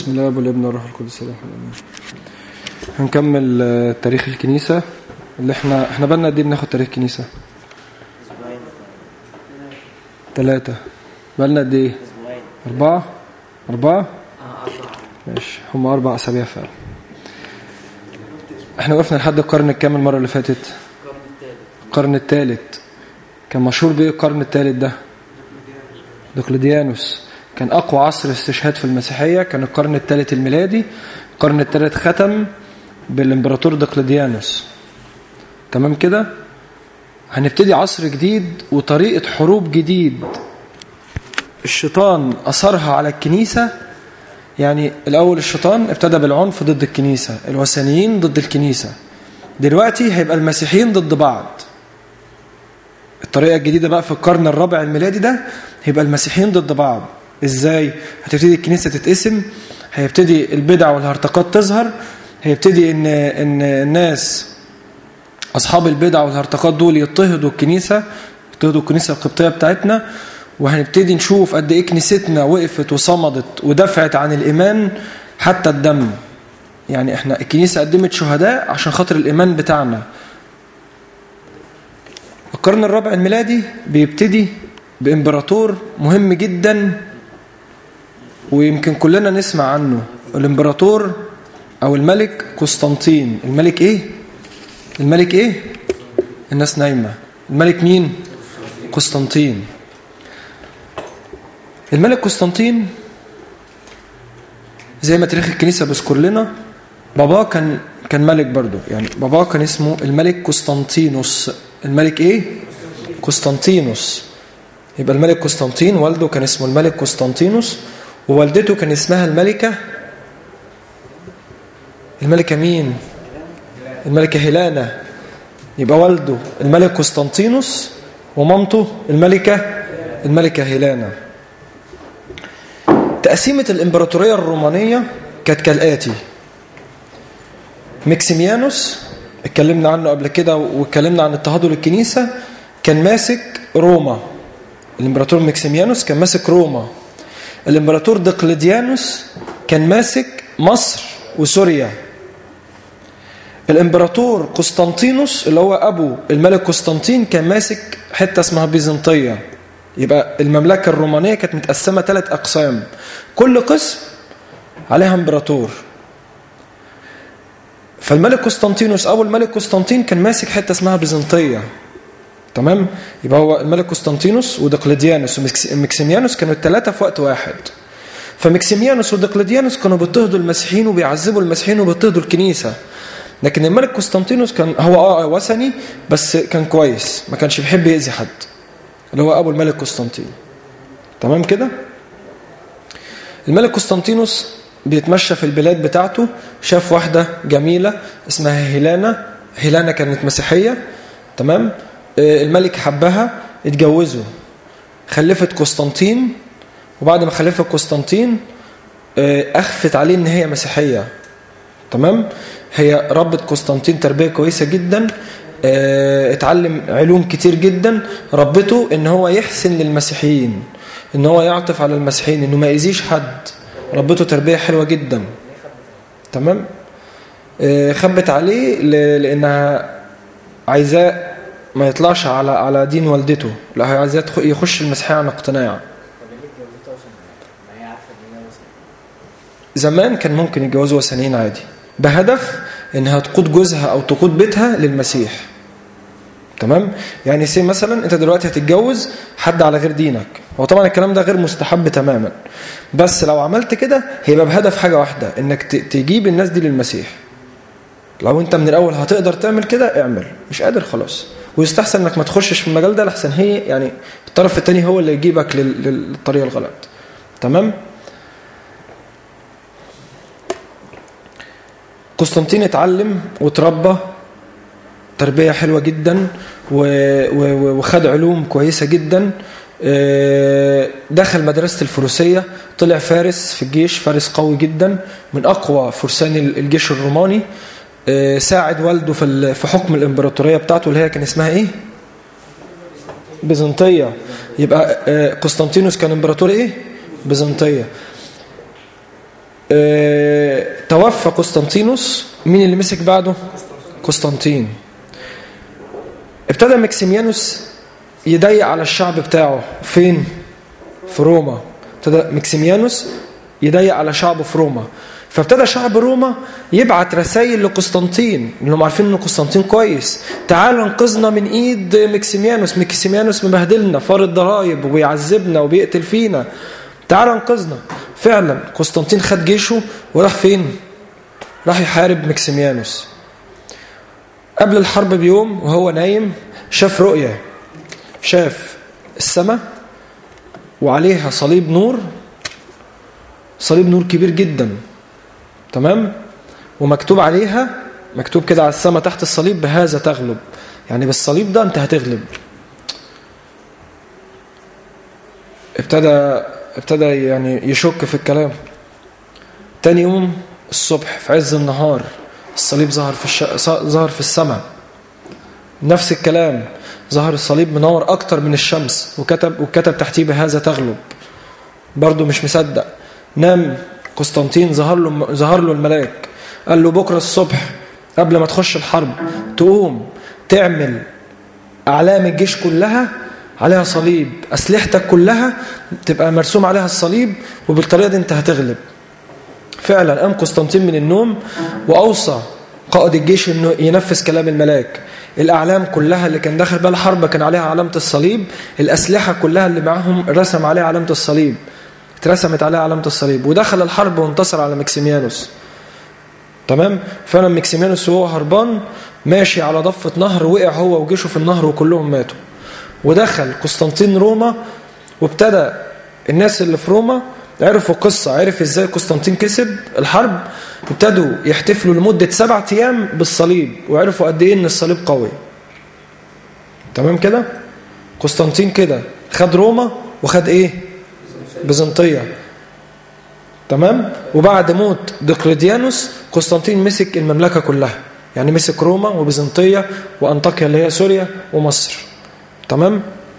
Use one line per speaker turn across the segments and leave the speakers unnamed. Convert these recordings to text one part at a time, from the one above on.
بسم الله والابن والروح القدس الله هنكمل آه، تاريخ الكنيسة اللي احنا احنا بالنا قد ايه بناخد تاريخ الكنيسة ثلاثة بالنا قد ايه أربعة أربعة ماشي هم أربع أسابيع فعلا احنا وقفنا لحد القرن الكام المرة اللي فاتت القرن الثالث كان مشهور بيه القرن الثالث ده دقلديانوس كان أقوى عصر استشهاد في المسيحية كان القرن الثالث الميلادي القرن الثالث ختم بالإمبراطور دقلديانوس تمام كده هنبتدي عصر جديد وطريقة حروب جديد الشيطان أثرها على الكنيسة يعني الأول الشيطان ابتدى بالعنف ضد الكنيسة الوثنيين ضد الكنيسة دلوقتي هيبقى المسيحيين ضد بعض الطريقة الجديدة بقى في القرن الرابع الميلادي ده هيبقى المسيحيين ضد بعض ازاي هتبتدي الكنيسة تتقسم هيبتدي البدع والهرطقات تظهر هيبتدي ان ان الناس اصحاب البدع والهرطقات دول يضطهدوا الكنيسة يضطهدوا الكنيسة القبطية بتاعتنا وهنبتدي نشوف قد ايه كنيستنا وقفت وصمدت ودفعت عن الايمان حتى الدم يعني احنا الكنيسة قدمت شهداء عشان خاطر الايمان بتاعنا القرن الرابع الميلادي بيبتدي بإمبراطور مهم جدا ويمكن كلنا نسمع عنه الإمبراطور أو الملك قسطنطين الملك إيه؟ الملك إيه؟ الناس نايمة الملك مين؟ قسطنطين الملك قسطنطين زي ما تاريخ الكنيسة بيذكر لنا باباه كان كان ملك برضه يعني باباه كان اسمه الملك قسطنطينوس الملك ايه قسطنطينوس يبقى الملك قسطنطين والده كان اسمه الملك قسطنطينوس ووالدته كان اسمها الملكة الملكة مين الملكة هيلانا يبقى والده الملك قسطنطينوس ومامته الملكة الملكة هيلانا تقسيمة الإمبراطورية الرومانية كانت كالآتي مكسيميانوس اتكلمنا عنه قبل كده واتكلمنا عن اضطهاده للكنيسة كان ماسك روما الامبراطور مكسيميانوس كان ماسك روما الامبراطور دقلديانوس كان ماسك مصر وسوريا الامبراطور قسطنطينوس اللي هو ابو الملك قسطنطين كان ماسك حته اسمها بيزنطيه يبقى المملكه الرومانيه كانت متقسمه ثلاث اقسام كل قسم عليها امبراطور فالملك قسطنطينوس ابو الملك قسطنطين كان ماسك حته اسمها بيزنطيه تمام يبقى هو الملك قسطنطينوس ودقلديانوس ومكسيميانوس كانوا الثلاثه في وقت واحد فمكسيميانوس ودقلديانوس كانوا بيضطهدوا المسيحيين وبيعذبوا المسيحيين وبيضطهدوا الكنيسه لكن الملك قسطنطينوس كان هو اه وثني بس كان كويس ما كانش بيحب يأذي حد اللي هو ابو الملك قسطنطين تمام كده الملك قسطنطينوس بيتمشى في البلاد بتاعته شاف واحدة جميلة اسمها هيلانا هيلانا كانت مسيحية تمام الملك حبها اتجوزوا خلفت قسطنطين وبعد ما خلفت قسطنطين أخفت عليه إن هي مسيحية تمام هي ربت قسطنطين تربية كويسة جدا اتعلم علوم كتير جدا ربته ان هو يحسن للمسيحيين ان هو يعطف على المسيحيين انه ما يأذيش حد ربته تربية حلوة جدا تمام خبت عليه لانها عايزاه ما يطلعش على على دين والدته لا هي عايزاه يخش المسيحية عن اقتناع زمان كان ممكن يتجوزوا وثنيين عادي بهدف انها تقود جوزها او تقود بيتها للمسيح تمام يعني سي مثلا انت دلوقتي هتتجوز حد على غير دينك هو طبعا الكلام ده غير مستحب تماما بس لو عملت كده هيبقى بهدف حاجة واحدة انك تجيب الناس دي للمسيح لو انت من الاول هتقدر تعمل كده اعمل مش قادر خلاص ويستحسن انك ما تخشش في المجال ده لحسن هي يعني الطرف التاني هو اللي يجيبك للطريق الغلط تمام قسطنطين اتعلم وتربى تربية حلوة جدا وخد علوم كويسة جدا دخل مدرسة الفروسية طلع فارس في الجيش فارس قوي جدا من أقوى فرسان الجيش الروماني ساعد والده في حكم الإمبراطورية بتاعته اللي هي كان اسمها إيه؟ بيزنطية يبقى قسطنطينوس كان إمبراطور إيه؟ بيزنطية اه توفى قسطنطينوس مين اللي مسك بعده قسطنطين ابتدى مكسيميانوس يضيق على الشعب بتاعه فين في روما ابتدى مكسيميانوس يضيق على شعبه في روما فابتدى شعب روما يبعت رسائل لقسطنطين انهم عارفين ان قسطنطين كويس تعالوا انقذنا من ايد مكسيميانوس مكسيميانوس مبهدلنا فارض ضرائب وبيعذبنا وبيقتل فينا تعالوا انقذنا فعلا قسطنطين خد جيشه وراح فين راح يحارب مكسيميانوس قبل الحرب بيوم وهو نايم شاف رؤية شاف السماء وعليها صليب نور صليب نور كبير جدا تمام ومكتوب عليها مكتوب كده على السماء تحت الصليب بهذا تغلب يعني بالصليب ده انت هتغلب ابتدى ابتدى يعني يشك في الكلام تاني يوم الصبح في عز النهار الصليب ظهر في الش... ظهر في السماء نفس الكلام ظهر الصليب منور اكتر من الشمس وكتب وكتب تحتيه بهذا تغلب برضه مش مصدق نام قسطنطين ظهر له ظهر له الملاك قال له بكره الصبح قبل ما تخش الحرب تقوم تعمل اعلام الجيش كلها عليها صليب اسلحتك كلها تبقى مرسوم عليها الصليب وبالطريقه دي انت هتغلب فعلا قام قسطنطين من النوم واوصى قائد الجيش انه ينفذ كلام الملاك الاعلام كلها اللي كان داخل بها الحرب كان عليها علامه الصليب الاسلحه كلها اللي معاهم رسم عليها علامه الصليب اترسمت عليها علامة الصليب ودخل الحرب وانتصر على مكسيميانوس تمام فعلا مكسيميانوس وهو هربان ماشي على ضفة نهر وقع هو وجيشه في النهر وكلهم ماتوا ودخل قسطنطين روما وابتدى الناس اللي في روما عرفوا قصة عرف ازاي قسطنطين كسب الحرب ابتدوا يحتفلوا لمدة سبعة ايام بالصليب وعرفوا قد ايه ان الصليب قوي تمام كده قسطنطين كده خد روما وخد ايه بيزنطية تمام وبعد موت دقلديانوس قسطنطين مسك المملكة كلها يعني مسك روما وبيزنطية وأنطاكيا اللي هي سوريا ومصر تمام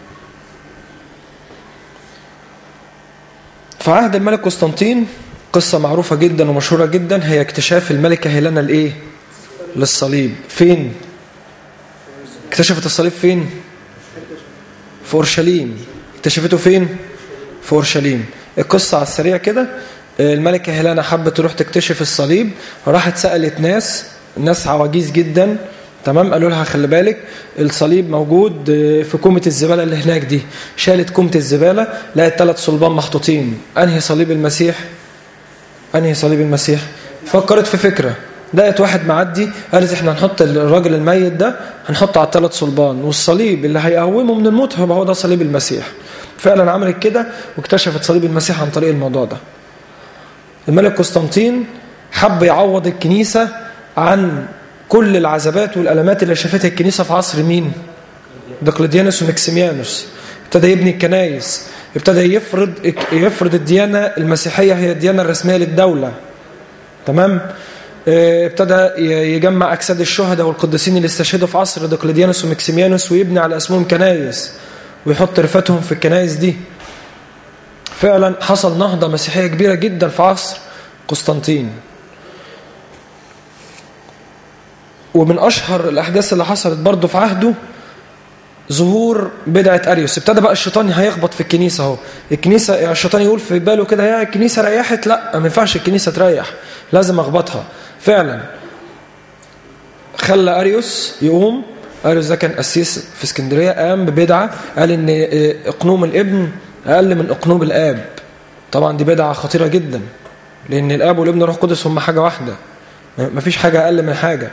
في عهد الملك قسطنطين قصة معروفة جدا ومشهورة جدا هي اكتشاف الملكة هيلانا الايه للصليب فين اكتشفت الصليب فين في اورشليم اكتشفته فين في اورشليم القصة على السريع كده الملكة هيلانا حبت تروح تكتشف الصليب راحت سألت ناس ناس عواجيز جدا تمام قالوا لها خلي بالك الصليب موجود في كومة الزبالة اللي هناك دي شالت كومة الزبالة لقت ثلاث صلبان محطوطين انهي صليب المسيح انهي صليب المسيح فكرت في فكرة لقت واحد معدي قالت احنا هنحط الراجل الميت ده هنحطه على الثلاث صلبان والصليب اللي هيقومه من الموت هو ده صليب المسيح فعلا عملت كده واكتشفت صليب المسيح عن طريق الموضوع ده الملك قسطنطين حب يعوض الكنيسة عن كل العذابات والألمات اللي شافتها الكنيسة في عصر مين دقلديانوس ومكسيميانوس ابتدى يبني الكنايس ابتدى يفرض يفرض الديانة المسيحية هي الديانة الرسمية للدولة تمام ابتدى يجمع أجساد الشهداء والقديسين اللي استشهدوا في عصر دقلديانوس ومكسيميانوس ويبني على اسمهم كنايس ويحط رفاتهم في الكنايس دي فعلا حصل نهضة مسيحية كبيرة جدا في عصر قسطنطين ومن أشهر الأحداث اللي حصلت برضه في عهده ظهور بدعة أريوس ابتدى بقى الشيطان هيخبط في الكنيسة اهو الكنيسة يعني الشيطان يقول في باله كده يا الكنيسة ريحت لا ما ينفعش الكنيسة تريح لازم أخبطها فعلا خلى أريوس يقوم أريوس ده كان قسيس في اسكندرية قام ببدعة قال إن إقنوم الابن أقل من إقنوم الآب طبعا دي بدعة خطيرة جدا لأن الآب والابن روح قدس هم حاجة واحدة مفيش حاجة أقل من حاجة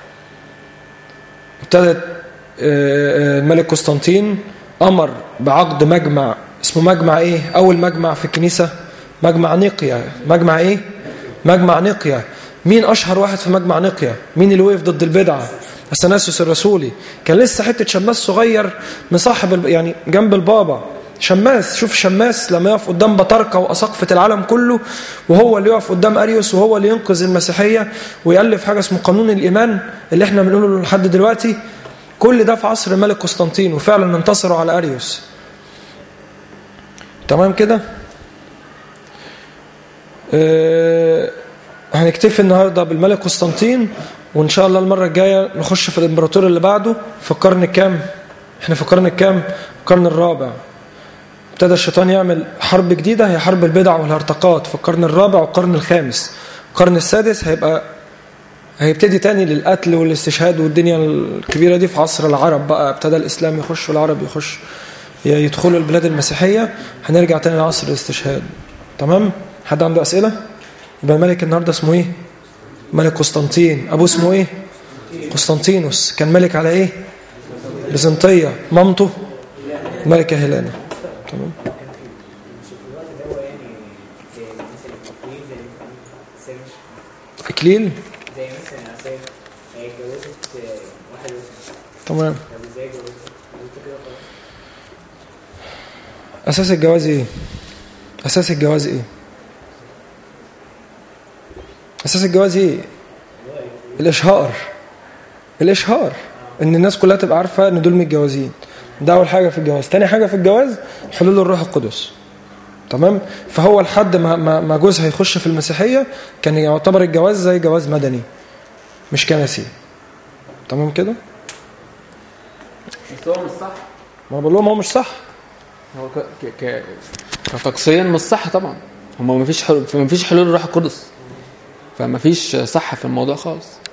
ابتدت الملك قسطنطين أمر بعقد مجمع اسمه مجمع إيه أول مجمع في الكنيسة مجمع نيقيا مجمع إيه مجمع نيقيا مين أشهر واحد في مجمع نيقيا مين اللي وقف ضد البدعة اثناسيوس الرسولي كان لسه حتة شماس صغير مصاحب يعني جنب البابا شماس شوف شماس لما يقف قدام بطاركة وأساقفة العالم كله وهو اللي يقف قدام أريوس وهو اللي ينقذ المسيحية ويألف حاجة اسمه قانون الإيمان اللي احنا بنقوله لحد دلوقتي كل ده في عصر الملك قسطنطين وفعلا انتصروا على أريوس تمام كده آه، هنكتفي النهارده بالملك قسطنطين وان شاء الله المره الجايه نخش في الامبراطور اللي بعده في القرن الكام احنا في القرن الكام القرن الرابع ابتدى الشيطان يعمل حرب جديده هي حرب البدع والهرطقات في القرن الرابع والقرن الخامس القرن السادس هيبقى هيبتدي تاني للقتل والاستشهاد والدنيا الكبيره دي في عصر العرب بقى ابتدى الاسلام يخش والعرب يخش يدخلوا البلاد المسيحيه هنرجع تاني لعصر الاستشهاد تمام حد عنده اسئله يبقى الملك النهارده اسمه ايه ملك قسطنطين ابوه اسمه ايه قسطنطينوس كان ملك على ايه بيزنطيه مامته ملكه هيلانا تمام اكليل
زي مثلا عساف هي اتجوزت واحد وسط
تمام
طب ازاي اتجوزت؟ اتجوزت كده خلاص
اساس الجواز ايه اساس الجواز ايه اساس الجواز ايه الاشهار الاشهار ان الناس كلها تبقى عارفه ان دول متجوزين ده اول حاجه في الجواز تاني حاجه في الجواز حلول الروح القدس تمام فهو لحد ما ما ما جوزها يخش في المسيحيه كان يعتبر الجواز زي جواز مدني مش كنسي تمام كده
بس هو مش صح
ما بقول لهم هو مش صح
هو ك... ك... ك... كتقصيا مش صح طبعا هما ما فيش حلول ما فيش حلول الروح القدس فما فيش صح في الموضوع خالص